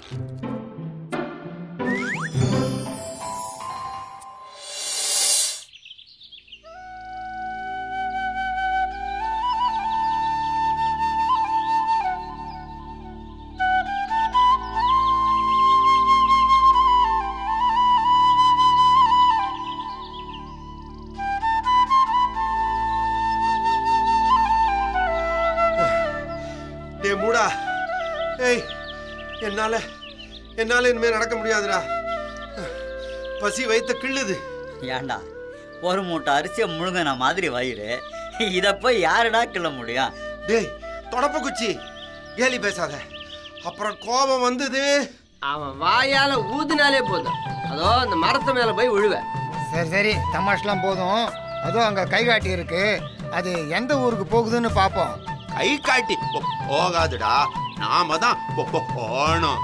டே மூடா ஏய் என்னால என்னால இனிமே நடக்க முடியாதுடா பசி வைத்த கிள்ளுது ஏன்டா ஒரு மூட்டை அரிசியை முழுங்கின மாதிரி வயிறு இதை போய் யாருடா கிள்ள முடியும் டேய் தொடப்ப குச்சி கேலி பேசாத அப்புறம் கோபம் வந்தது அவன் வாயால ஊதுனாலே போதும் அதோ அந்த மரத்து மேல போய் விழுவேன் சரி சரி தமாஷ்லாம் போதும் அதோ அங்க கை காட்டி இருக்கு அது எந்த ஊருக்கு போகுதுன்னு பாப்போம் கை காட்டி போ- போகாதுடா நாம தான் போ- போ- போகணும்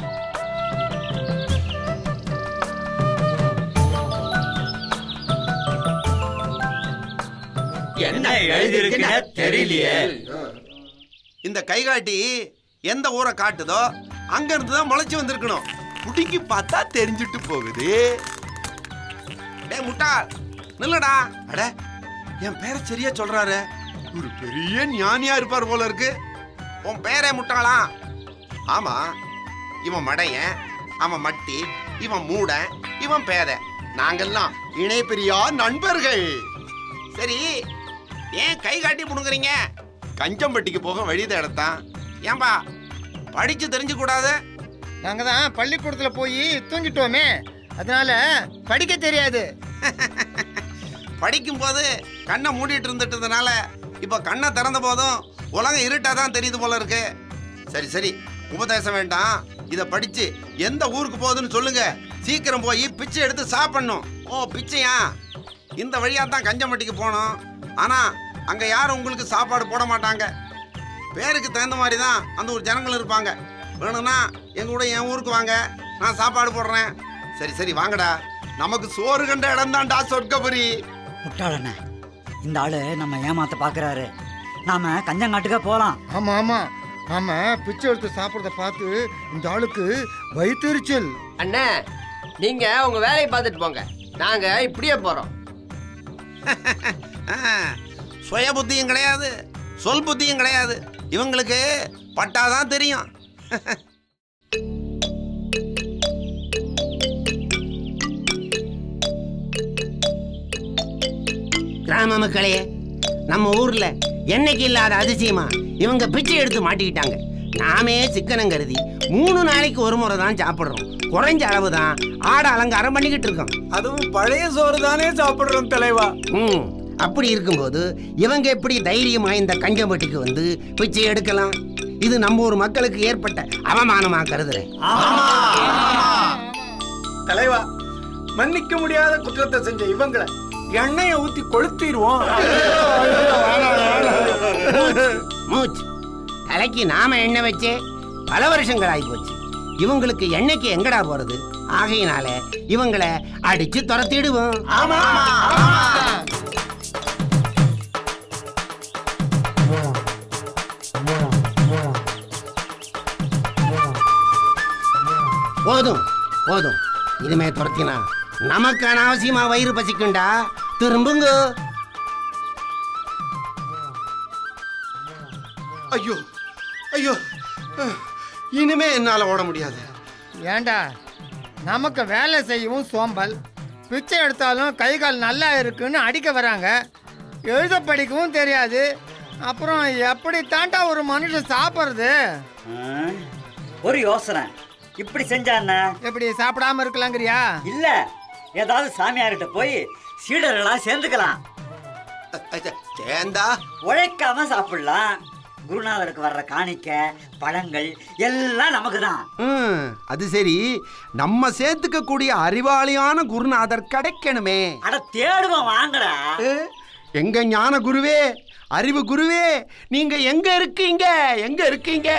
என்ன எழுதியிருக்குன்னே தெரியலையே இந்த கைகாட்டி எந்த ஊரை காட்டுதோ அங்க இருந்து தான் முளைச்சு வந்திருக்கணும் புடிங்கி பார்த்தா தெரிஞ்சுட்டு போகுது டேய் முட்டா நில்லடா அட என் பேரை சரியா சொல்றாரு ஒரு பெரிய ஞானியா இருப்பார் போல இருக்கு உன் பேரே முட்டாளா ஆமா இவன் மடையன் அவன் மட்டி இவன் மூடன் இவன் பேத நாங்கெல்லாம் இணை பெரியா நண்பர்கள் சரி ஏன் கை காட்டி புடுங்குறீங்க கஞ்சம்பட்டிக்கு போக வழி தேடத்தான் ஏன்பா படிச்சு தெரிஞ்சு கூடாது நாங்க தான் பள்ளிக்கூடத்துல போய் தூங்கிட்டோமே அதனால படிக்க தெரியாது படிக்கும் போது கண்ணை மூடிட்டு இருந்துட்டதுனால இப்ப கண்ணை திறந்த போதும் உலகம் இருட்டா தான் தெரியுது போல இருக்கு சரி சரி உபதேசம் வேண்டாம் இத படிச்சு எந்த ஊருக்கு போகுதுன்னு சொல்லுங்க சீக்கிரம் போய் பிச்சை எடுத்து சாப்பிடணும் ஓ பிச்சையா இந்த வழியா தான் கஞ்சம்பட்டிக்கு போகணும் ஆனா அங்க யாரும் உங்களுக்கு சாப்பாடு போட மாட்டாங்க பேருக்கு தகுந்த மாதிரி தான் அந்த ஊர் ஜனங்கள் இருப்பாங்க வேணும்னா எங்க கூட என் ஊருக்கு வாங்க நான் சாப்பாடு போடுறேன் சரி சரி வாங்கடா நமக்கு சோறு கண்ட இடம் தான்டா சொர்க்கபுரி முட்டாளண்ணே இந்த ஆளு நம்ம ஏமாத்த பாக்குறாரு நாம கஞ்சங்காட்டுக்கா போலாம் ஆமா ஆமா நாம பிச்சை எடுத்து சாப்பிட்றத பார்த்து இந்த ஆளுக்கு வயிற்றுச்சல் அண்ணே நீங்க உங்க வேலையை பார்த்துட்டு போங்க நாங்க இப்படியே போறோம் ஆ, சுய புத்தியும் கிடையாது சொல் புத்தியும் கிடையாது இவங்களுக்கு பட்டாதான் தெரியும் கிராம மக்களே நம்ம ஊர்ல என்னைக்கு இல்லாத அதிசயமா இவங்க பிச்சை எடுத்து மாட்டிக்கிட்டாங்க நாமே சிக்கனம் கருதி மூணு நாளைக்கு ஒரு முறை தான் சாப்பிடுறோம் குறைஞ்ச அளவு தான் ஆடை அலங்காரம் பண்ணிக்கிட்டு இருக்கோம் அதுவும் பழைய சோறு தானே சாப்பிடுறோம் தலைவா ம் அப்படி இருக்கும்போது இவங்க எப்படி தைரியமா இந்த கஞ்சம்பட்டிக்கு வந்து பிச்சை எடுக்கலாம் இது நம்ம ஊர் மக்களுக்கு ஏற்பட்ட அவமானமா கருதுறேன் தலைவா மன்னிக்க முடியாத குற்றத்தை செஞ்ச இவங்கள எண்ணெயை ஊத்தி கொளுத்திடுவோம் மூச் தலைக்கு நாம எண்ணெய் வச்சே பல வருஷங்கள் ஆகி போச்சு இவங்களுக்கு எண்ணெய்க்கு எங்கடா போறது ஆகையினால இவங்கள அடிச்சு துரத்திடுவோம் போதும் போதும் இனிமே துரத்தினா நமக்கு அனாவசியமா வயிறு பசிக்குண்டா திரும்புங்க ஐயோ ஐயோ அஹ், இனிமே என்னால ஓட முடியாது ஏண்டா நமக்கு வேலை செய்யவும் சோம்பல் பிச்சை எடுத்தாலும் கை கால் நல்லா இருக்குன்னு அடிக்க வராங்க எழுத படிக்கவும் தெரியாது அப்புறம் எப்படி தாண்டா ஒரு மனுஷன் சாப்பிட்றது ஆ, ஒரு யோசனை இப்படி செஞ்சா என்ன எப்படி சாப்பிடாம இருக்கலாங்கிறியா இல்ல ஏதாவது சாமியார்கிட்ட போய் சீடர்களா சேர்ந்துக்கலாம் அ- அ- சேந்தா உழைக்காம சாப்பிடலாம் குருநாதருக்கு வர்ற காணிக்க பழங்கள் எல்லாம் நமக்கு தான் ம், அது சரி நம்ம சேர்த்துக்க கூடிய அறிவாளியான குருநாதர் கிடைக்கணுமே அட தேடுவோம் வாங்கடா எங்க ஞான குருவே அறிவு குருவே நீங்க எங்க இருக்கீங்க எங்க இருக்கீங்க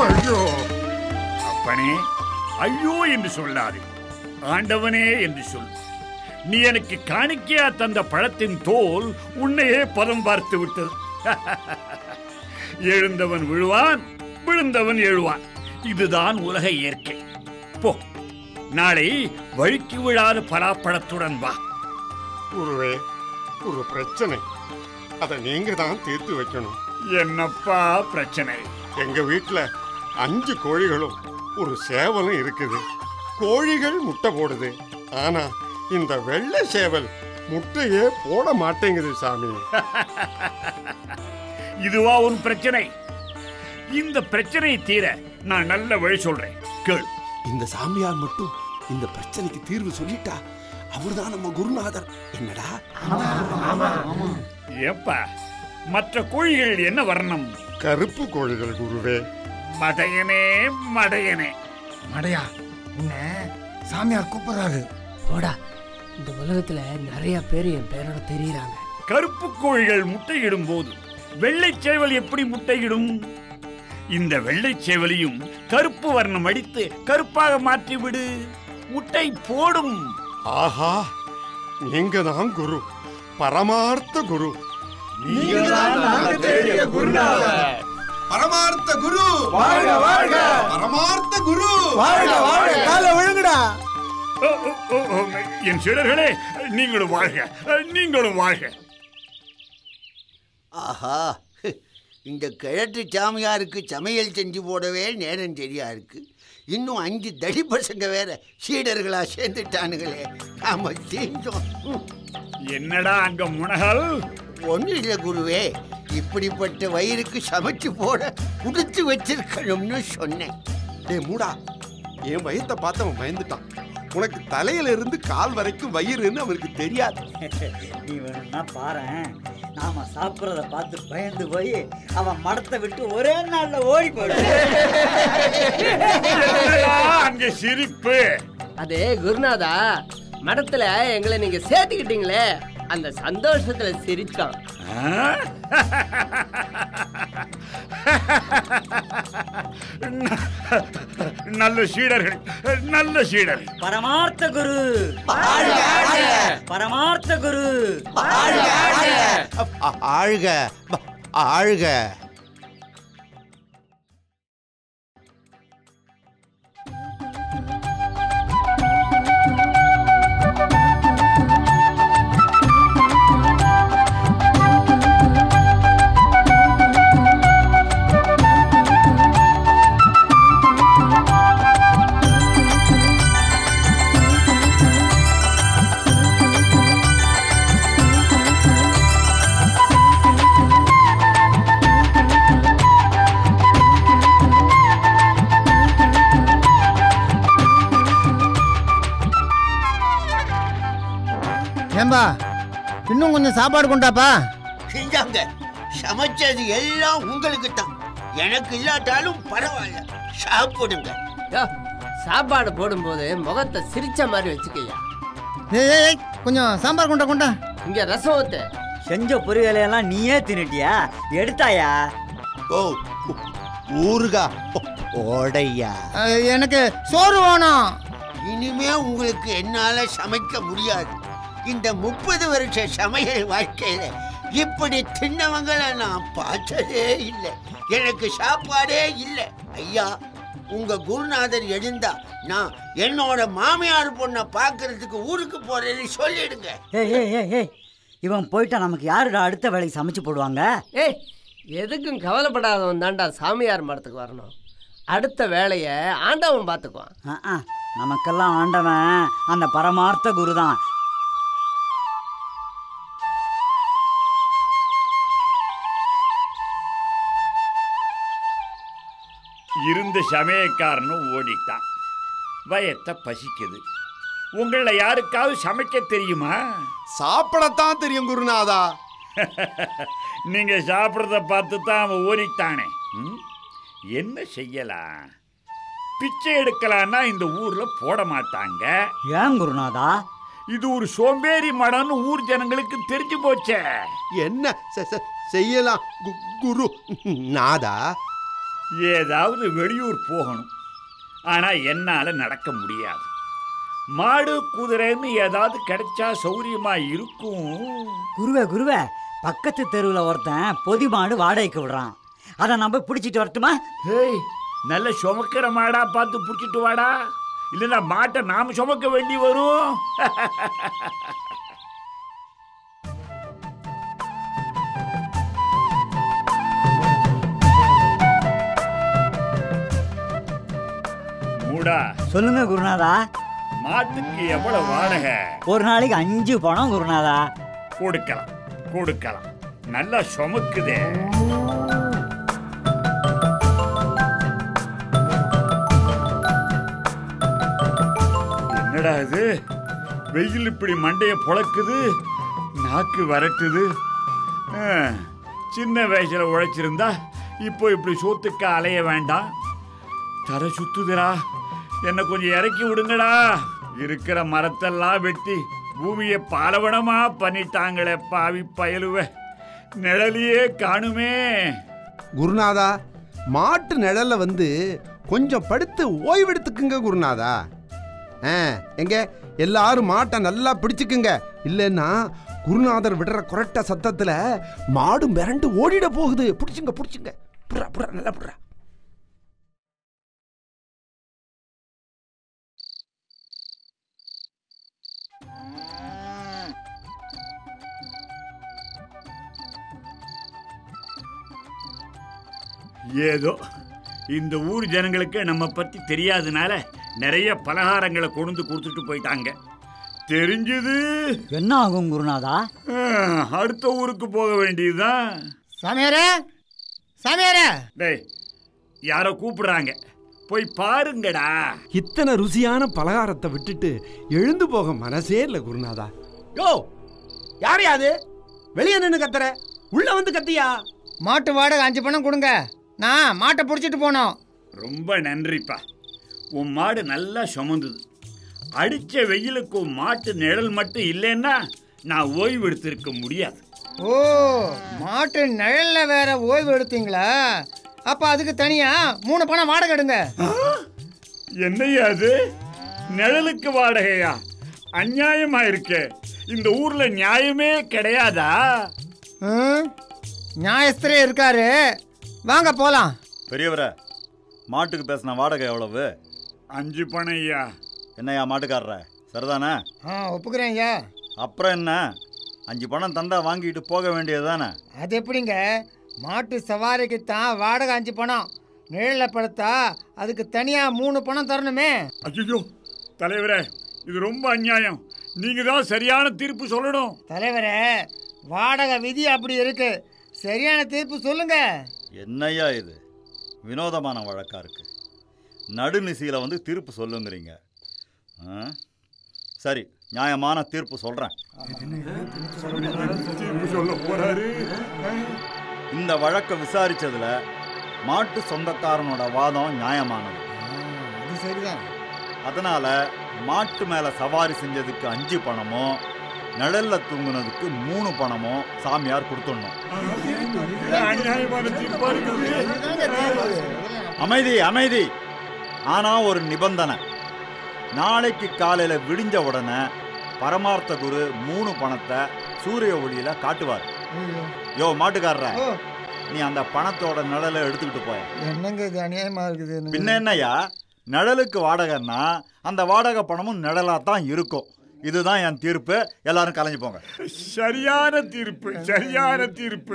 ஐயோ அப்பனே ஐயோ என்று சொல்லாதே ஆண்டவனே என்று சொல் நீ எனக்கு காணிக்கையா தந்த பழத்தின் தோல் உன்னையே பதம் பார்த்து விட்டது எழுந்தவன் விழுவான் விழுந்தவன் எழுவான் இதுதான் உலக இயற்கை போ நாளை வழுக்கி விழாத பலாப்பழத்துடன் வா குருவே ஒரு பிரச்சனை அதை நீங்க தான் தீர்த்து வைக்கணும் என்னப்பா பிரச்சனை எங்க வீட்ல அஞ்சு கோழிகளும் ஒரு சேவலும் இருக்குது கோழிகள் முட்டை போடுது ஆனா இந்த வெள்ளை சேவல் முட்டையே போட மாட்டேங்குது சாமி இதுவா உன் பிரச்சனை இந்த பிரச்சனை தீர நான் நல்ல வழி சொல்றேன் கேள் இந்த சாமியார் மட்டும் இந்த பிரச்சனைக்கு தீர்வு சொல்லிட்டா அவர்தான் நம்ம குருநாதர் என்னடா ஏப்பா மற்ற கோழிகள் என்ன வர்ணம் கருப்பு கோழிகள் குருவே மடையனே மடையனே மடையா உன்ன சாமியார் கூப்பிடுறாரு போடா இந்த உலகத்துல நிறைய பேர் என் பேரோட தெரியுறாங்க கருப்பு கோழிகள் முட்டையிடும் போது வெள்ளை சேவல் எப்படி முட்டையிடும் இந்த வெள்ளை சேவலையும் கருப்பு வர்ணம் அடித்து கருப்பாக மாற்றி விடு முட்டை போடும் ஆஹா நீங்க தான் குரு பரமார்த்த குரு பரமார்த்த குரு வாழ்க வாழ்க பரமார்த்த குரு வாழ்க வாழ்க கால விழுங்குடா ஓ, ஓ, ஓ, ஓ, என் சீடர்களே நீங்களும் வாழ்க நீங்களும் வாழ்க ஆஹா இந்த கிழட்டு சாமியாருக்கு சமையல் செஞ்சு போடவே நேரம் சரியா இருக்கு இன்னும் அஞ்சு தடி பசங்க வேற சீடர்களா சேர்ந்துட்டானுங்களே நாம செஞ்சோம் ம். என்னடா அங்க முனகல் ஒன்றும் இல்லை குருவே இப்படிப்பட்ட வயிறுக்கு சமைச்சு போட குடுத்து வச்சிருக்கணும்னு சொன்னேன் டேய் மூடா என் வயித்தை பார்த்து அவன் பயந்துட்டான் உனக்கு தலையில இருந்து கால் வரைக்கும் வயிறுன்னு அவனுக்கு தெரியாது நீ வேணும்னா பாரேன் நாம சாப்பிட்றத பார்த்து பயந்து போய் அவன் மடத்தை விட்டு ஒரே நாள்ல ஓடி போயிடுவான் என்னடா அங்க சிரிப்பு அது குருநாதா மடத்துல எங்களை நீங்க சேர்த்துக்கிட்டீங்களே அந்த சந்தோஷத்துல சிரிச்சோம் ஆ? நல்ல சீடர்கள் நல்ல சீடர்கள் பரமார்த்த குரு பரமார்த்த குரு ஆ- ஆழ்க ப- ஆழ்க ஏம்பா இன்னும் கொஞ்சம் சாப்பாடு கொண்டாப்பா செஞ்சாங்க சமைச்சது எல்லாம் உங்களுக்கு தான் எனக்கு இல்லாட்டாலும் பரவாயில்ல சாப்பிடுங்க யோ, சாப்பாடு போடும்போது முகத்தை சிரிச்ச மாதிரி வச்சுக்கய்யா ஏய் ஏய், ஏய் கொஞ்சம் சாம்பார் கொண்டா கொண்டா இங்க ரசம் ஊத்து செஞ்ச பொரியலையெல்லாம் நீயே தின்னுட்டியா எடுத்தாயா ஓ ஊ- ஊறுகா ஓ- ஓடையா அஹ், எனக்கு சோறு வேணும் இனிமே உங்களுக்கு என்னால சமைக்க முடியாது இந்த முப்பது வருஷ சமையல் வாழ்க்கையில இப்படி தின்னவங்களை நான் பார்த்ததே இல்லை எனக்கு சாப்பாடே இல்லை ஐயா உங்க குருநாதர் எழுந்தா நான் என்னோட மாமியார் பொண்ணை பார்க்கறதுக்கு ஊருக்கு போறேன்னு சொல்லிடுங்க ஏய் ஏய் ஏய் ஏய் இவன் போயிட்டா நமக்கு யாருடா அடுத்த வேலைக்கு சமைச்சு போடுவாங்க ஏய் எதுக்கும் கவலைப்படாதவன் தான்டா சாமியார் மடத்துக்கு வரணும் அடுத்த வேலையை ஆண்டவன் பார்த்துக்குவான் ஆ, ஆ, நமக்கெல்லாம் ஆண்டவன் அந்த பரமார்த்த குரு தான் இருந்த சமயக்காரனும் ஓடிட்டான் வயத்தை பசிக்குது உங்கள யாருக்காவது சமைக்க தெரியுமா சாப்பிடத்தான் தெரியும் குருநாதா நீங்க சாப்பிட்றத பார்த்து தான் அவன் ஓடிட்டானே ம்? என்ன செய்யலாம் பிச்சை எடுக்கலான்னா இந்த ஊர்ல போட மாட்டாங்க ஏன் குருநாதா இது ஒரு சோம்பேறி மடம்னு ஊர் ஜனங்களுக்கு தெரிஞ்சு போச்சே என்ன செ- செ- செய்யலாம் கு- குரு நாதா ஏதாவது வெளியூர் போகணும் ஆனா என்னால நடக்க முடியாது மாடு குதிரைன்னு ஏதாவது கிடைச்சா சௌரியமா இருக்கும் குருவே குருவே பக்கத்து தெருவில் ஒருத்தன் பொதி மாடு வாடகைக்கு விடுறான் அதை நம்ம பிடிச்சிட்டு வரட்டுமா ஹேய் நல்ல சுமக்கிற மாடா பார்த்து பிடிச்சிட்டு வாடா இல்லைன்னா மாட்டை நாம சுமக்க வேண்டி வரும் மூடா சொல்லுங்க குருநாதா மாட்டுக்கு எவ்வளவு வாடகை ஒரு நாளைக்கு அஞ்சு பணம் குருநாதா கொடுக்கலாம் கொடுக்கலாம் நல்லா சுமக்குதே என்னடா இது வெயில் இப்படி மண்டைய பொளக்குது நாக்கு வரட்டுது ஆ, சின்ன வயசுல உழைச்சிருந்தா இப்போ இப்படி சோத்துக்கு அலைய வேண்டாம் தலை சுத்துதுடா என்னை கொஞ்சம் இறக்கி விடுங்கடா இருக்கிற மரத்தெல்லாம் வெட்டி பூமியை பாலவனமா பண்ணிட்டாங்களே பாவி பயலுவ நிழலையே காணுமே குருநாதா மாட்டு நிழல்ல வந்து கொஞ்சம் படுத்து ஓய்வெடுத்துக்குங்க குருநாதா ஆ எங்க எல்லாரும் மாட்டை நல்லா பிடிச்சுக்குங்க இல்லைன்னா குருநாதர் விடுற குரட்ட சத்தத்துல மாடு மிரண்டு ஓடிட போகுது பிடிச்சுங்க பிடிச்சுங்க புடுறா புடுறா நல்லா புடுறா ஏதோ இந்த ஊர் ஜனங்களுக்கு நம்ம பத்தி தெரியாதனால நிறைய பலகாரங்களை கொண்டு கொடுத்துட்டு போயிட்டாங்க தெரிஞ்சது என்ன ஆகும் குருநாதா ஆ, அடுத்த ஊருக்கு போக வேண்டியதுதான் சாமியாரே சாமியாரே டேய் யாரோ கூப்பிடுறாங்க போய் பாருங்கடா இத்தனை ருசியான பலகாரத்தை விட்டுட்டு எழுந்து போக மனசே இல்லை குருநாதா யோ யார் யாது வெளியே நின்று கத்துற உள்ள வந்து கத்தியா மாட்டு வாடகை அஞ்சு பணம் கொடுங்க நான் மாட்டை பிடிச்சிட்டு போனோம் ரொம்ப நன்றிப்பா உன் மாடு நல்லா சுமந்தது அடிச்ச வெயிலுக்கு உன் மாட்டு நிழல் மட்டும் இல்லைன்னா நான் ஓய்வு எடுத்திருக்க முடியாது ஓ மாட்டு நிழல்ல வேற ஓய்வு எடுத்தீங்களா அப்ப அதுக்கு தனியா மூணு பணம் வாடகை எடுங்க என்னையா அது நிழலுக்கு வாடகையா அநியாயமா இருக்கே இந்த ஊர்ல நியாயமே கிடையாதா ம், நியாயஸ்திரே இருக்காரு வாங்க போலாம் பெரியவரே மாட்டுக்கு பேசின வாடகை எவ்வளவு அஞ்சு பணம் ஐயா என்னய்யா மாட்டுக்காரர சரிதானே ஆ ஒப்புக்கிறேன் ஐயா அப்புறம் என்ன அஞ்சு பணம் தந்தா வாங்கிட்டு போக வேண்டியது தானே அது எப்படிங்க மாட்டு சவாரிக்கு தான் வாடகை அஞ்சு பணம் நிழலில் படுத்தா அதுக்கு தனியாக மூணு பணம் தரணுமே ஐயோ தலைவரே இது ரொம்ப அநியாயம் நீங்க தான் சரியான தீர்ப்பு சொல்லணும் தலைவரே வாடகை விதி அப்படி இருக்கு சரியான தீர்ப்பு சொல்லுங்க என்னய்யா இது வினோதமான வழக்கா இருக்கு நடுநிசையில் வந்து தீர்ப்பு சொல்லுங்கிறீங்க ஆ? சரி நியாயமான தீர்ப்பு சொல்கிறேன் தீர்ப்பு சொல்ல போறாரு இந்த வழக்கை விசாரிச்சதுல மாட்டு சொந்தக்காரனோட வாதம் நியாயமானது அது சரிதான் அதனால மாட்டு மேல சவாரி செஞ்சதுக்கு அஞ்சு பணமும் நிழல்ல தூங்குனதுக்கு மூணு பணமும் சாமியார் கொடுத்துடணும் அநியாயமான தீர்ப்பா இருக்குது அமைதி அமைதி ஆனா ஒரு நிபந்தனை நாளைக்கு காலையில விடிஞ்ச உடனே பரமார்த்த குரு மூணு பணத்தை சூரிய ஒளியில காட்டுவார் யோ மாட்டுக்காரர ஓ நீ அந்த பணத்தோட நிழலை எடுத்துக்கிட்டு போய என்னங்க இது அநியாயமா இருக்குது பின்ன என்னய்யா நிழலுக்கு வாடகைன்னா அந்த வாடகை பணமும் நிழலா தான் இருக்கும் இதுதான் என் தீர்ப்பு எல்லாரும் கலைஞ்சு போங்க சரியான தீர்ப்பு சரியான தீர்ப்பு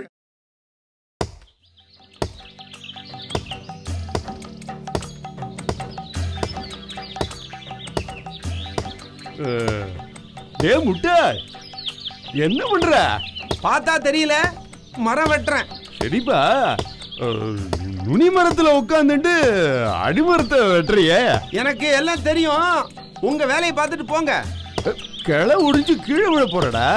டே முட்டை என்ன பண்ற பார்த்தா தெரியல மரம் வெட்டுறேன் சரிப்பா அஹ், நுனி மரத்துல உட்காந்துட்டு அடிமரத்தை வெட்டுறியே எனக்கு எல்லாம் தெரியும் உங்க வேலையை பார்த்துட்டு போங்க கிளை உடிஞ்சு கீழே விழ போறடா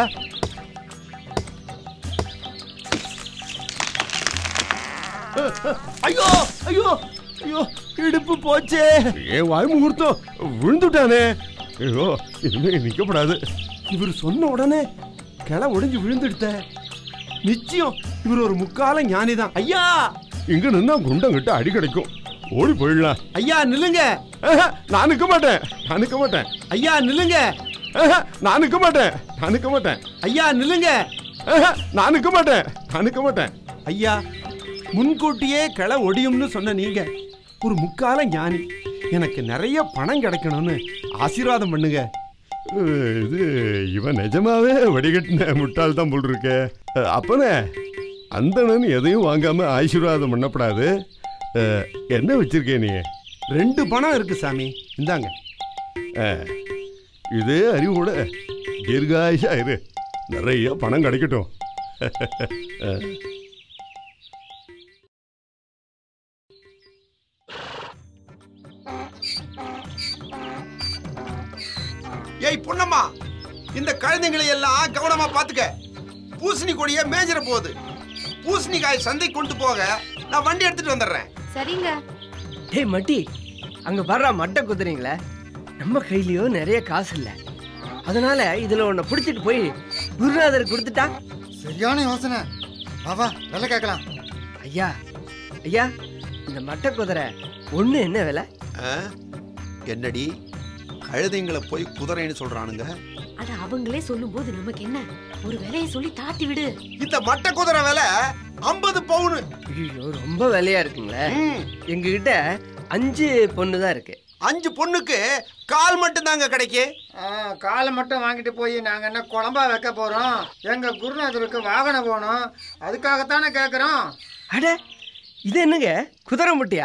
ஐயோ ஐயோ ஐயோ இடுப்பு போச்சே ஏ வாய் முகூர்த்தம் விழுந்துட்டானே ஐயோ இனிமே நிக்கப்படாது இவர் சொன்ன உடனே கிளை ஒடிஞ்சு விழுந்துடுத்த நிச்சயம் இவர் ஒரு முக்கால ஞானிதான் ஐயா இங்க நின்னா குண்டம் கிட்ட அடி கிடைக்கும் ஓடி போயிடலாம் ஐயா நில்லுங்க ஆஹா, நான் நிக்க மாட்டேன் நான் நிக்க மாட்டேன் ஐயா நில்லுங்க ஆஹா, நான் நிக்க மாட்டேன் நான் நிக்க மாட்டேன் ஐயா நில்லுங்க ஆஹா, நான் நிக்க மாட்டேன் நான் நிக்க மாட்டேன் ஐயா முன்கூட்டியே கிளை ஒடியும்னு சொன்ன நீங்க ஒரு முக்கால ஞானி எனக்கு நிறைய பணம் கிடைக்கணும்னு ஆசீர்வாதம் பண்ணுங்க அஹ், இது இவன் நிஜமாவே வடிகட்டின முட்டாள் தான் போல் இருக்க அஹ், அப்பனே அந்தணன் எதையும் வாங்காம ஆசீர்வாதம் பண்ணப்படாது அஹ், என்ன வச்சிருக்கே நீ ரெண்டு பணம் இருக்கு சாமி இந்தாங்க அஹ், இதே அறிவோட தீர்காயுஷா இரு நிறைய பணம் கிடைக்கட்டும் அஹ். ஏய் பொன்னம்மா இந்த கழுதைங்களை எல்லாம் கவனமா பாத்துக்க பூசணி கொடிய மேஞ்சிட போகுது பூசணிக்காய் சந்தை கொண்டு போக நான் வண்டி எடுத்துட்டு வந்துடுறேன் சரிங்க ஏய் மட்டி அங்க வர்ற மட்டை குதிரைங்களே நம்ம கையிலயும் நிறைய காசு இல்ல அதனால இதுல ஒன்ன பிடிச்சிட்டு போய் குருநாதர் கொடுத்துட்டா சரியான யோசனை வா வா வேலை கேட்கலாம் ஐயா ஐயா இந்த மட்டை குதிரை ஒண்ணு என்ன விலை ஆ? என்னடி கழுதைங்களை போய் குதிரைன்னு சொல்றானுங்க அத அவங்களே சொல்லும்போது நமக்கு என்ன ஒரு விலையை சொல்லி தாட்டி விடு இந்த மட்டை குதிரை விலை ஐம்பது பவுனு ஐயோ ரொம்ப விலையா இருக்குங்களே எங்க கிட்ட அஞ்சு பொண்ணு தான் இருக்கு அஞ்சு பொண்ணுக்கு கால் மட்டும் தாங்க கிடைக்கு காலை மட்டும் வாங்கிட்டு போய் நாங்க என்ன குழம்பா வைக்க போறோம் எங்க குருநாதருக்கு வாகனம் போகணும் அதுக்காகத்தானே கேட்குறோம் அட இது என்னங்க குதிரை முட்டியா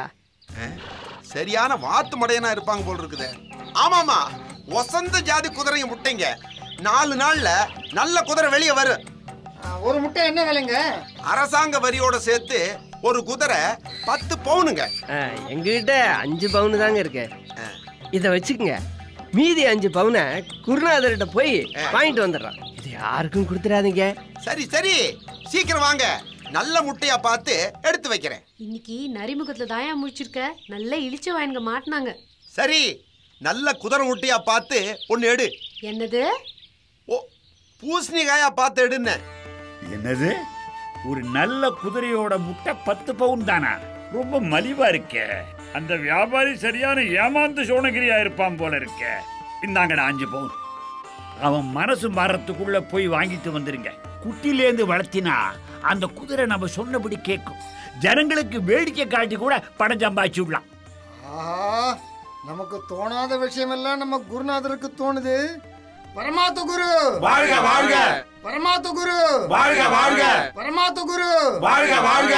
சரியான வாத்து மடையனா இருப்பாங்க போல் இருக்குது ஆமாமா வசந்த ஜாதி குதிரையை முட்டைங்க நாலு நாள்ல நல்ல குதிரை வெளியே வரும் ஒரு முட்டை என்ன விலைங்க அரசாங்க வரியோட சேர்த்து ஒரு குதிரை பத்து பவுனுங்க எங்ககிட்ட அஞ்சு பவுன் தாங்க இருக்கு இதை வச்சுக்கோங்க மீதி அஞ்சு பவுனை குருநாதர்கிட்ட போய் வாங்கிட்டு வந்துடுறான் இது யாருக்கும் கொடுத்துடாதீங்க சரி சரி சீக்கிரம் வாங்க நல்ல முட்டையா பார்த்து எடுத்து வைக்கிறேன் இன்னைக்கு நரிமுகத்துல தாயா முடிச்சிருக்க நல்ல இழிச்ச வாயனுங்க மாட்டினாங்க சரி நல்ல குதிரை முட்டையா பார்த்து ஒன்னு எடு என்னது ஓ பூசணிக்காயா பார்த்து எடுன்னு என்னது ஒரு நல்ல குதிரையோட முட்டை பத்து பவுன் தானா ரொம்ப மலிவா இருக்கே அந்த வியாபாரி சரியான ஏமாந்து சோனகிரியா இருப்பான் போல இருக்கே இந்தாங்கடா அஞ்சு பவுன் அவன் மனசு மாறத்துக்குள்ள போய் வாங்கிட்டு வந்துருங்க குட்டிலேந்து வளர்த்தினா அந்த குதிரை நம்ம சொன்னபடி கேட்கும் ஜனங்களுக்கு வேடிக்கை காட்டி கூட பணம் சம்பாதிச்சு விடலாம் ஆஹா நமக்கு தோணாத விஷயமெல்லாம் நம்ம குருநாதருக்கு தோணுது பரமாத்த குரு வாழ்க, வாழ்க. பரமாத்த குரு வாழ்க, வாழ்க. பரமாத்த குரு வாழ்க, வாழ்க.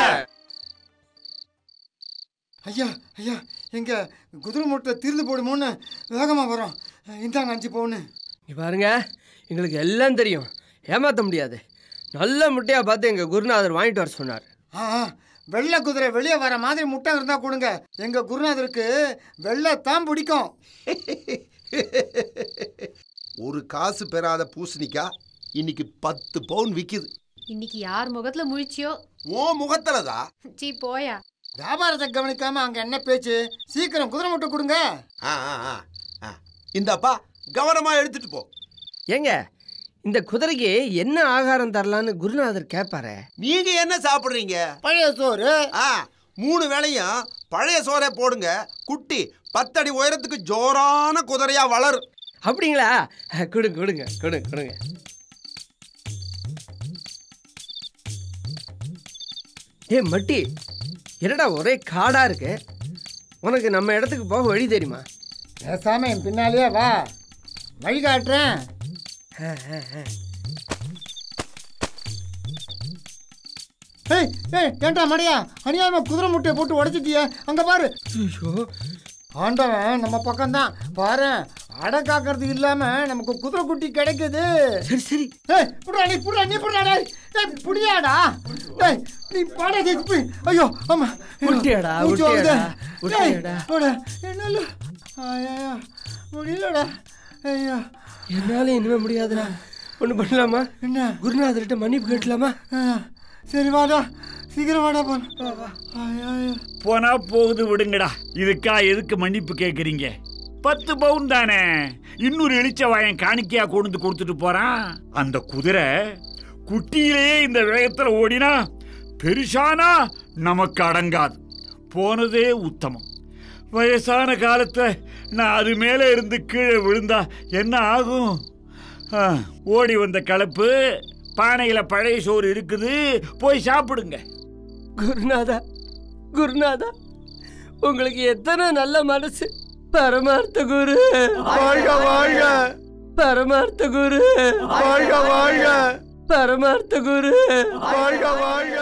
ஐயா ஐயா எங்க குதிரை மூட்டை தீர்ந்து போடுமோன்னு வேகமா வரோம் இந்தாங்க அஞ்சு பவுனு இங்க பாருங்க எங்களுக்கு எல்லாம் தெரியும் ஏமாத்த முடியாது நல்ல முட்டையா பார்த்து எங்க குருநாதர் வாங்கிட்டு வர சொன்னார் ஆ ஆ, வெள்ளை குதிரை வெளியே வர மாதிரி முட்டை இருந்தா கொடுங்க எங்க குருநாதருக்கு வெள்ளை தான் பிடிக்கும் ஒரு காசு பெறாத பூசணிக்காய் இன்னைக்கு பத்து பவுன் விக்குது இன்னைக்கு யார் முகத்துல முழிச்சியோ ஓ முகத்துலதா சீ போயா வியாபாரத்தை கவனிக்காம அங்க என்ன பேச்சு சீக்கிரம் குதிரை முட்டை கொடுங்க ஆ ஆ ஆ ஆ இந்தாப்பா கவனமா எடுத்துட்டு போ ஏங்க இந்த குதிரைக்கு என்ன ஆகாரம் தரலான்னு குருநாதர் கேட்பாரு நீங்க என்ன சாப்பிடுறீங்க பழைய சோறு ஆ மூணு வேளையும் பழைய சோறை போடுங்க குட்டி பத்தடி உயரத்துக்கு ஜோரான குதிரையா வளரும் அப்படிங்களா அஹ், கொடுங்க கொடுங்க கொடுங்க கொடுங்க ஏ மட்டி என்னடா ஒரே காடா இருக்கு உனக்கு நம்ம இடத்துக்கு போக வழி தெரியுமா பேசாம என் பின்னாலேயே வா வழி காட்டுறேன் ஏய் ஏய் ஏன்டா மடையா அநியாயமா குதிரை முட்டையை போட்டு உடைச்சிட்டியே அங்க பாரு ஆண்டவன் நம்ம பக்கம்தான் பாரு அடை காக்கிறது இல்லாம நமக்கு குதிரை குட்டி கிடைக்குது சரி சரி ஏய் புடுடா நீ புடுடா நீ புடுடா டேய் ஏய் புடியாடா டேய் நீ பாடா டேய் புடி. ஐயோ ஆமா ஐயோ, விட்டியாடா, மூச்சு வாங்குது. விட்டியாடா, டேய், விட்டியாடா. போடா. என்னால ஐயா முடியலடா ஐயா என்னால இனிமே முடியாதுடா ஒண்ணு பண்ணலாமா என்ன குருநாதர்கிட்ட மன்னிப்பு கேட்கலாமா ஆ, சரி வாடா சீக்கிரம் வாடா போன ஐயா போனா போகுது விடுங்கடா இதுக்கா எதுக்கு மன்னிப்பு கேக்குறீங்க பத்து பவுன் தானே இன்னொரு இளிச்ச வாயன் காணிக்கையா கொண்டு வந்து கொடுத்துட்டு போறான் அந்த குதிரை குட்டியிலேயே இந்த வேகத்துல ஓடினா பெருசானா நமக்கு அடங்காது போனதே உத்தமம் வயசான காலத்துல நான் அது மேலே இருந்து கீழே விழுந்தா என்ன ஆகும் ஆ, ஓடி வந்த கலப்பு பானையில பழைய சோறு இருக்குது போய் சாப்பிடுங்க குருநாதா குருநாதா உங்களுக்கு எத்தனை நல்ல மனசு பரமார்த்த குரு வாழ்க வாழ்க பரமார்த்த குரு வாழ்க வாழ்க பரமார்த்த குரு வாழ்க வாழ்க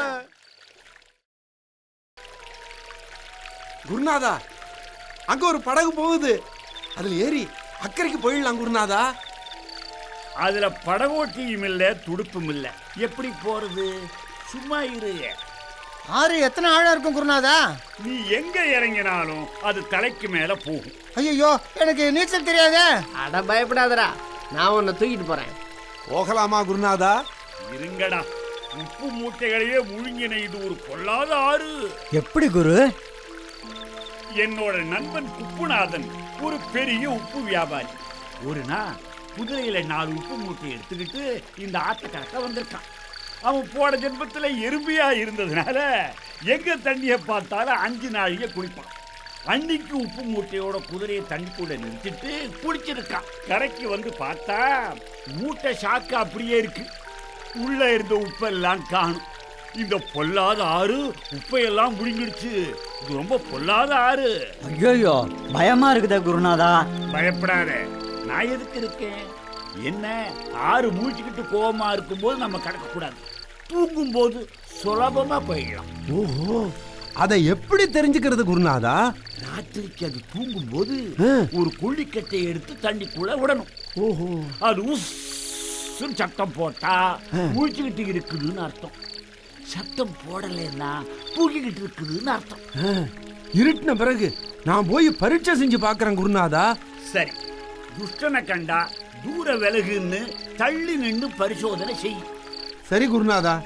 குருநாதா அங்க ஒரு படகு போகுது அதுல ஏறி அக்கறைக்கு போயிடலாம் குருநாதா அதுல படகோட்டியும் இல்ல துடுப்பும் இல்ல எப்படி போறது சும்மா இரு ஆறு எத்தனை ஆழம் இருக்கும் குருநாதா நீ எங்க இறங்கினாலும் அது தலைக்கு மேல போகும் ஐயோ எனக்கு நீச்சல் தெரியாதே அட பயப்படாதடா நான் உன்னை தூக்கிட்டு போறேன் போகலாமா குருநாதா இருங்கடா உப்பு மூட்டைகளையே முழுங்கின இது ஒரு பொல்லாத ஆறு எப்படி குரு என்னோட நண்பன் குப்புநாதன் ஒரு பெரிய உப்பு வியாபாரி ஒரு நாள் குதிரையில நாலு உப்பு மூட்டை எடுத்துக்கிட்டு இந்த ஆத்த கணக்க வந்திருக்கான் அவன் போன ஜென்மத்துல எறும்பியா இருந்ததுனால எங்க தண்ணியை பார்த்தாலும் அஞ்சு நாளைக்கு குளிப்பான் அன்னைக்கு உப்பு மூட்டையோட குதிரையை தண்ணி கூட நிறுத்திட்டு குளிச்சிருக்கான் கரைக்கு வந்து பார்த்தா மூட்டை சாக்கு அப்படியே இருக்கு உள்ள இருந்த உப்பெல்லாம் காணும் இந்த பொல்லாத ஆறு உப்பையெல்லாம் முழுங்கிடுச்சு இது ரொம்ப பொல்லாத ஆறு ஐயோ பயமா இருக்குதா குருநாதா பயப்படாத நான் எதுக்கு இருக்கேன் என்ன ஆறு மூழ்கிக்கிட்டு கோவமா இருக்கும்போது நம்ம கடக்க கூடாது தூங்கும் போது சுலபமா போயிடலாம் ஓஹோ அதை எப்படி தெரிஞ்சுக்கிறது குருநாதா ராத்திரிக்கு அது தூங்கும் போது ஒரு கொள்ளிக்கட்டை எடுத்து தண்ணிக்குள்ள விடணும் ஓஹோ அது உஸ்ஸுன்னு சத்தம் போட்டா மூழ்கிக்கிட்டு இருக்குதுன்னு அர்த்தம் சத்தம் போடலைன்னா தூங்கிக்கிட்டு இருக்குதுன்னு அர்த்தம் இருட்டின பிறகு நான் போய் பரீட்சை செஞ்சு பார்க்கறேன் குருநாதா சரி துஷ்டனை கண்டா தூர விலகுன்னு தள்ளி நின்று பரிசோதனை செய் சரி குருநாதா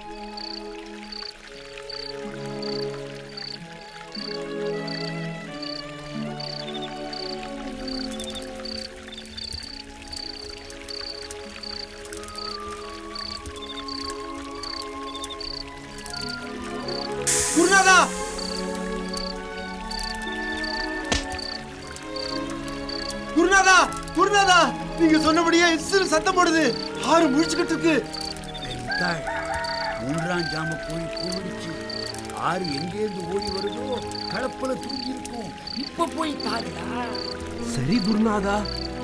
குருநாதா குருநாதா குருநாதா நீங்க சொன்னபடியே இசுறு சத்தம் போடுது ஆறு முழிச்சுக்கிட்டு இருக்கு பெரித்தாள் மூன்றாம் ஜாம போய் கூடிச்சு ஆறு எங்கேருந்து ஓடி வருதோ கலப்புல தூங்கி இருக்கும் இப்ப போய் பாருடா சரி குருநாதா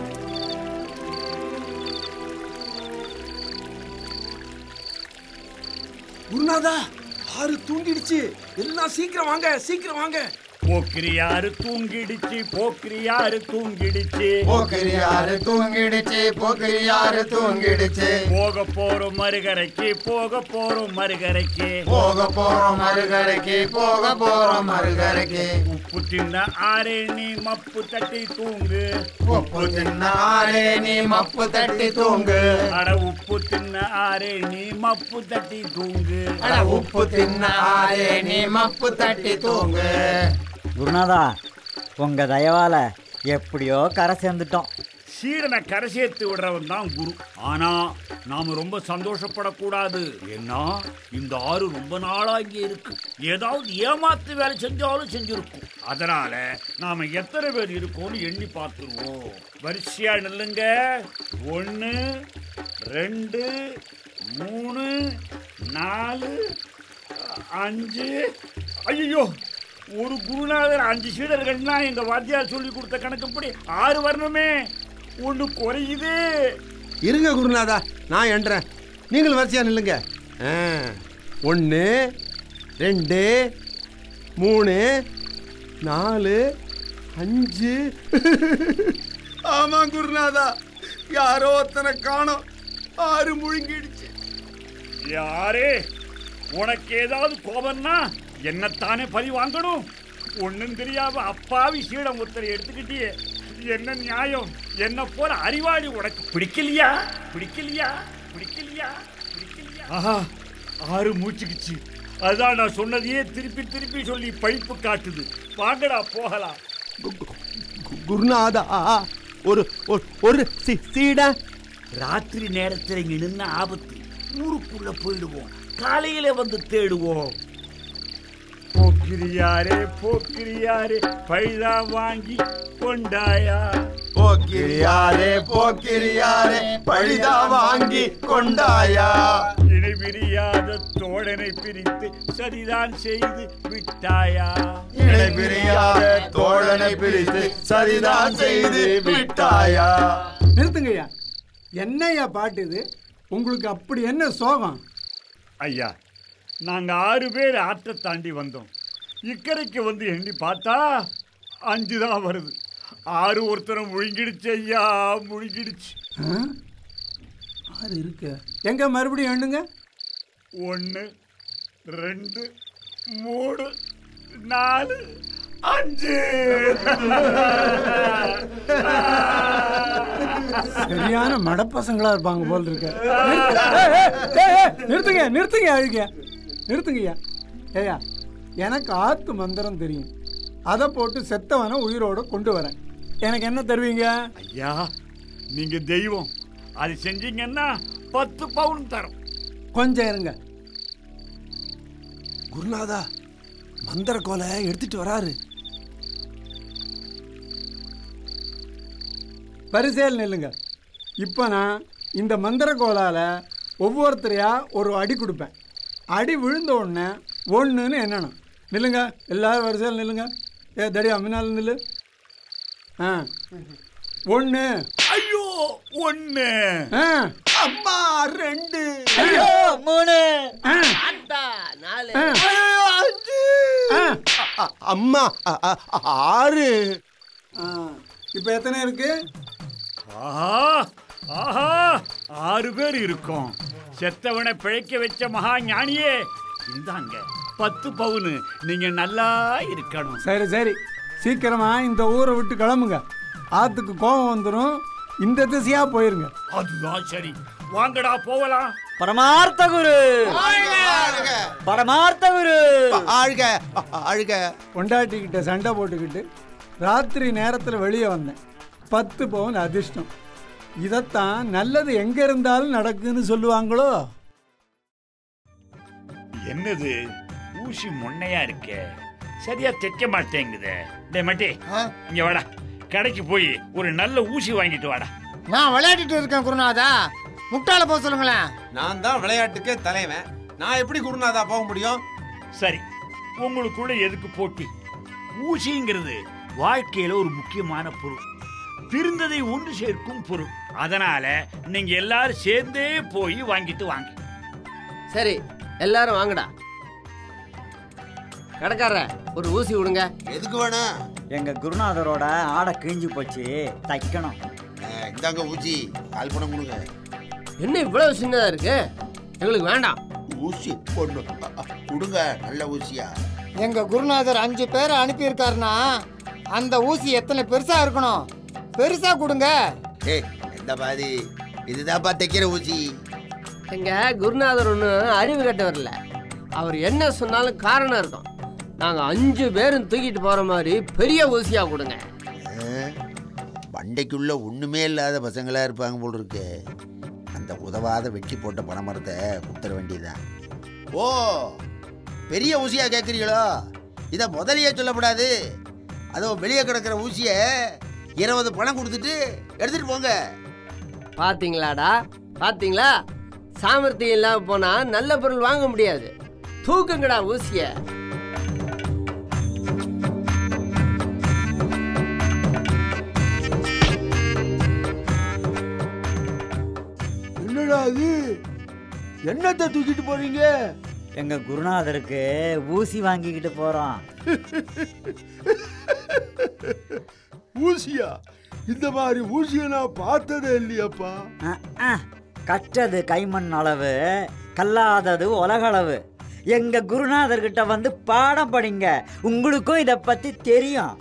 குருநாதா ஆறு தூங்கிடுச்சு எல்லாம் சீக்கிரம் வாங்க சீக்கிரம் வாங்க போக்கிரியாரு தூங்கிடுச்சு போக்கிரியாரு தூங்கிடுச்சு போக்கிரியாரு தூங்கிடுச்சு போக்கிரியாரு தூங்கிடுச்சு போக போறோம் மறுகரைக்கு போக போறோம் மறுகரைக்கு போக போறோம் மறுகரைக்கு போக போறோம் மறுகரைக்கு உப்பு தின்ன ஆரே நீ மப்பு தட்டி தூங்கு உப்பு தின்ன ஆரே நீ மப்பு தட்டி தூங்கு அட உப்பு தின்ன ஆரே நீ மப்பு தட்டி தூங்கு அட உப்பு தின்ன ஆரே நீ மப்பு தட்டி தூங்கு குருநாதா உங்க தயவால எப்படியோ கரை சேர்ந்துட்டோம் சீடனை கரை சேர்த்து விடுறவன் தான் குரு ஆனா நாம ரொம்ப சந்தோஷப்படக்கூடாது ஏன்னா இந்த ஆறு ரொம்ப நாளா இங்கே இருக்கு ஏதாவது ஏமாத்து வேலை செஞ்சாலும் செஞ்சிருக்கும் அதனால நாம எத்தனை பேர் இருக்கோம்னு எண்ணி பார்த்துருவோம் வரிசையா நில்லுங்க ஒன்று ரெண்டு மூணு நாலு அஞ்சு ஐயோ ஒரு குருநாதர் அஞ்சு சீடர்கள்னா எங்க வாத்தியார் சொல்லி கொடுத்த கணக்குப்படி ஆறு வரணுமே ஒன்று குறையுது இருங்க குருநாதா நான் என்றேன் நீங்கள் வரிசையா நில்லுங்க ஒன்று ரெண்டு மூணு நாலு அஞ்சு ஆமா குருநாதா யாரோ ஒருத்தனை காணோம் ஆறு முழுங்கிடுச்சு யாரே உனக்கு ஏதாவது கோபம்னா என்னத்தானே பழி வாங்கணும் ஒண்ணும் தெரியாம அப்பாவி சீடம் ஒருத்தரை எடுத்துக்கிட்டியே என்ன நியாயம் என்ன போல அறிவாளி உனக்கு பிடிக்கலையா பிடிக்கலையா பிடிக்கலையா பிடிக்கலையா ஆஹா ஆறு மூச்சுக்குச்சு அதான் நான் சொன்னதையே திருப்பி திருப்பி சொல்லி பழிப்பு காட்டுது வாங்கடா போகலாம் கு- குருநாதா ஒரு ஒரு- ஒரு சி- சீடை ராத்திரி நேரத்தில் இங்க நின்ன ஆபத்து ஊருக்குள்ள போயிடுவோம் காலையில வந்து தேடுவோம் போக்கிரியாரே போக்கிரியாரே பைதா வாங்கி கொண்டாயா போக்கிரியாரே போக்கிரியாரே பழிதா வாங்கி கொண்டாயா இணை பிரியாத தோழனை பிரித்து சரிதான் செய்து விட்டாயா இணை பிரியாத தோழனை பிரித்து சரிதான் செய்து விட்டாயா நிறுத்துங்கய்யா என்னய்யா பாட்டு இது உங்களுக்கு அப்படி என்ன சோகம் ஐயா நாங்க ஆறு பேர் ஆற்றை தாண்டி வந்தோம் இக்கரைக்கு வந்து எண்ணி பார்த்தா அஞ்சு தான் வருது ஆறு ஒருத்தரை முழுங்கிடுச்சு ஐயா முழுங்கிடுச்சு ஆ? ஆறு இருக்கு எங்க மறுபடியும் எண்ணுங்க ஒன்று ரெண்டு மூணு நாலு அஞ்சு சரியான மடப்பசங்களா இருப்பாங்க போல் இருக்க நிறுத்து- ஏய், ஏய், ஏய், நிறுத்துங்க நிறுத்துங்க அழுக நிறுத்துங்கய்யா ஏய்யா எனக்கு ஆத்து மந்திரம் தெரியும் அதை போட்டு செத்தவனை உயிரோட கொண்டு வரேன் எனக்கு என்ன தருவீங்க ஐயா நீங்க தெய்வம் அது செஞ்சீங்கன்னா பத்து பவுன் தரோம் கொஞ்சம் இருங்க குருநாதா மந்திர கோலை எடுத்துட்டு வராரு வரிசையில் நில்லுங்க இப்போ நான் இந்த மந்திர கோலால் ஒவ்வொருத்தரையா ஒரு அடி கொடுப்பேன் அடி விழுந்த உடனே ஒன்றுன்னு எண்ணணும் நில்லுங்க எல்லாரும் வரிசையில் நில்லுங்க ஏ தடி அம்மினால் நில்லு ஆ ஒன்று ஐயோ ஒன்று ஆ அம்மா ரெண்டு ஐயோ மூணு அத்தா நாலு ஆ அம்மா அ- அ- ஆறு ஆ இப்போ எத்தனை இருக்கு ஆஹா ஆஹா ஆறு பேர் இருக்கோம் செத்தவனை பிழைக்க வச்ச மகா ஞானியே இந்தாங்க பத்து பவுனு நீங்க நல்லா இருக்கணும் சரி சரி சீக்கிரமா இந்த ஊரை விட்டு கிளம்புங்க ஆத்துக்கு கோபம் வந்துடும் இந்த திசையாக போயிருங்க அதுதான் சரி வாங்கடா போகலாம் பரமார்த்த குரு பரமார்த்த குரு ஆழ்க ஆழ்க பொண்டாட்டிக்கிட்ட சண்டை போட்டுக்கிட்டு ராத்திரி நேரத்தில் வெளியே வந்தேன் பத்து பவுன் அதிர்ஷ்டம் இதைத்தான் நல்லது எங்கே இருந்தாலும் நடக்குன்னு சொல்லுவாங்களோ என்னது ஊசி முன்னையா இருக்கே சரியா தைக்க மாட்டேங்குதே டேய் மட்டி இங்க வாடா கடைக்கு போய் ஒரு நல்ல ஊசி வாங்கிட்டு வாடா நான் விளையாடிட்டு இருக்கேன் குருநாதா முட்டாள போக சொல்லுங்களேன் நான் தான் விளையாட்டுக்கே தலைவன் நான் எப்படி குருநாதா போக முடியும் சரி உங்களுக்குள்ள எதுக்கு போட்டி ஊசிங்கிறது வாழ்க்கையில ஒரு முக்கியமான பொருள் பிரிந்ததை ஒன்று சேர்க்கும் பொருள் அதனால நீங்க எல்லாரும் சேர்ந்தே போய் வாங்கிட்டு வாங்க சரி எல்லாரும் வாங்கடா கடைக்காரர ஒரு ஊசி விடுங்க எதுக்கு வேணும் எங்க குருநாதரோட ஆடை கிழிஞ்சு போச்சு தைக்கணும் அஹ், இந்தாங்க ஊசி கால் பணம் கொடுங்க என்ன இவ்வளவு சின்னதா இருக்கு எங்களுக்கு வேண்டாம் ஊசி பொண்ணு அ, அ, கொடுங்க நல்ல ஊசியா எங்க குருநாதர் அஞ்சு பேரை அனுப்பியிருக்காருன்னா அந்த ஊசி எத்தனை பெருசா இருக்கணும் பெருசா கொடுங்க ஏய் எந்த பாதி இதுதான்ப்பா தைக்கிற ஊசி எங்க குருநாதர் ஒன்றும் அறிவு கட்டவர் இல்ல அவர் என்ன சொன்னாலும் காரணம் இருக்கும் நாங்க அஞ்சு பேரும் தூக்கிட்டு போற மாதிரி பெரிய ஊசியா கொடுங்க அஹ், பண்டைக்குள்ள ஒண்ணுமே இல்லாத பசங்களா இருப்பாங்க போல் இருக்கு அந்த உதவாத வெட்டி போட்ட பனைமரத்தை கொடுத்துட வேண்டியதுதான் ஓ பெரிய ஊசியா கேட்குறீங்களோ இதை முதலியே சொல்லக்கூடாது அதோ வெளியே கிடக்கிற ஊசியை இருபது பணம் கொடுத்துட்டு எடுத்துட்டு போங்க பாத்தீங்களாடா பாத்தீங்களா சாமர்த்தியம் இல்லாம போனா நல்ல பொருள் வாங்க முடியாது தூக்குங்கடா ஊசிய என்னடா அது என்னத்தை தூக்கிட்டு போறீங்க எங்க குருநாதருக்கு ஊசி வாங்கிக்கிட்டு போறோம் ஊசியா இந்த மாதிரி ஊசியை நான் பார்த்ததே இல்லையாப்பா அஹ், அஹ். கற்றது கைமண் அளவு கல்லாதது உலகளவு எங்க குருநாதர்கிட்ட வந்து பாடம் படிங்க உங்களுக்கும் இத பத்தி தெரியும்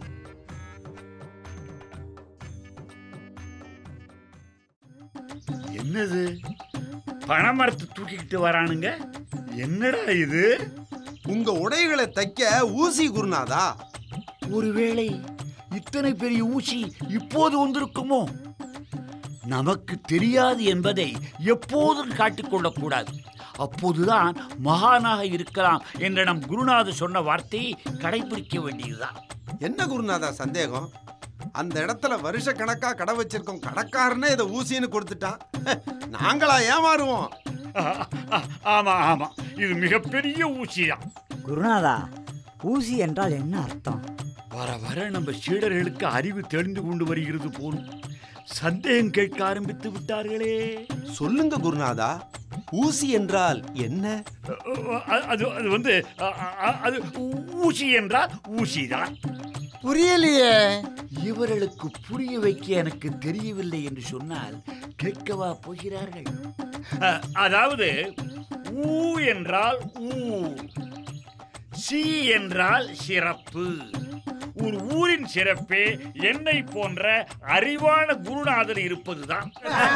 என்னது பனைமரத்தை தூக்கிக்கிட்டு வரானுங்க என்னடா இது உங்க உடைகளை தைக்க ஊசி குருநாதா ஒருவேளை இத்தனை பெரிய ஊசி இப்போது வந்திருக்குமோ நமக்கு தெரியாது என்பதை எப்போதும் காட்டிக்கொள்ளக் கூடாது அப்போதுதான் மகானாக இருக்கலாம் என்ற நம் குருநாதர் சொன்ன வார்த்தையை கடைபிடிக்க வேண்டியதுதான் என்ன குருநாதா சந்தேகம் அந்த இடத்துல வருஷ கணக்கா கடை வச்சிருக்கோம் கடைக்காரனே இதை ஊசின்னு கொடுத்துட்டான் நாங்களா ஏமாறுவோம் ஆமா ஆமா இது மிகப்பெரிய ஊசிதான் குருநாதா ஊசி என்றால் என்ன அர்த்தம் வர வர நம்ம சீடர்களுக்கு அறிவு தெளிந்து கொண்டு வருகிறது போலும் சந்தேகம் கேட்க ஆரம்பித்து விட்டார்களே சொல்லுங்க குருநாதா ஊசி என்றால் என்ன அ- அது அது வந்து அ- அ- அது ஊசி என்றால் ஊசிதான் புரியலையே இவர்களுக்கு புரிய வைக்க எனக்கு தெரியவில்லை என்று சொன்னால் கேட்கவா போகிறார்கள் அ- அதாவது ஊ என்றால் ஊர் சி என்றால் சிறப்பு ஒரு ஊரின் சிறப்பே என்னை போன்ற அறிவான குருநாதர் இருப்பதுதான்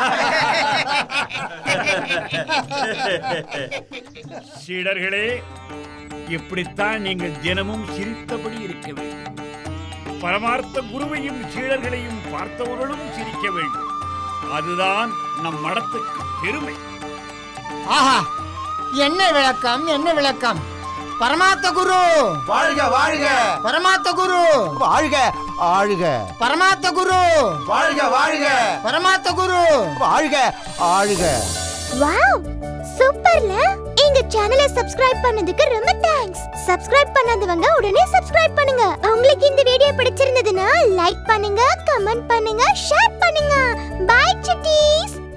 சீடர்களே இப்படித்தான் நீங்கள் தினமும் சிரித்தபடி இருக்க வேண்டும் பரமார்த்த குருவையும் சீடர்களையும் பார்த்தவர்களும் சிரிக்க வேண்டும் அதுதான் நம் மடத்துக்கு பெருமை ஆஹா என்ன விளக்கம் என்ன விளக்கம் பரமாத்த குரு வாழ்க வாழ்க பரமாத்த குரு வாழ்க ஆழ்க பரமாத்த குரு வாழ்க வாழ்க பரமாத்த குரு வாழ்க ஆழ்க வாவ் சூப்பர்ல எங்க சேனலை சப்ஸ்கிரைப் பண்ணதுக்கு ரொம்ப தேங்க்ஸ் சப்ஸ்கிரைப் பண்ணாதவங்க உடனே சப்ஸ்கிரைப் பண்ணுங்க உங்களுக்கு இந்த வீடியோ பிடிச்சிருந்ததுன்னா லைக் பண்ணுங்க கமெண்ட் பண்ணுங்க ஷேர் பண்ணுங்க பை சிட்டீஸ்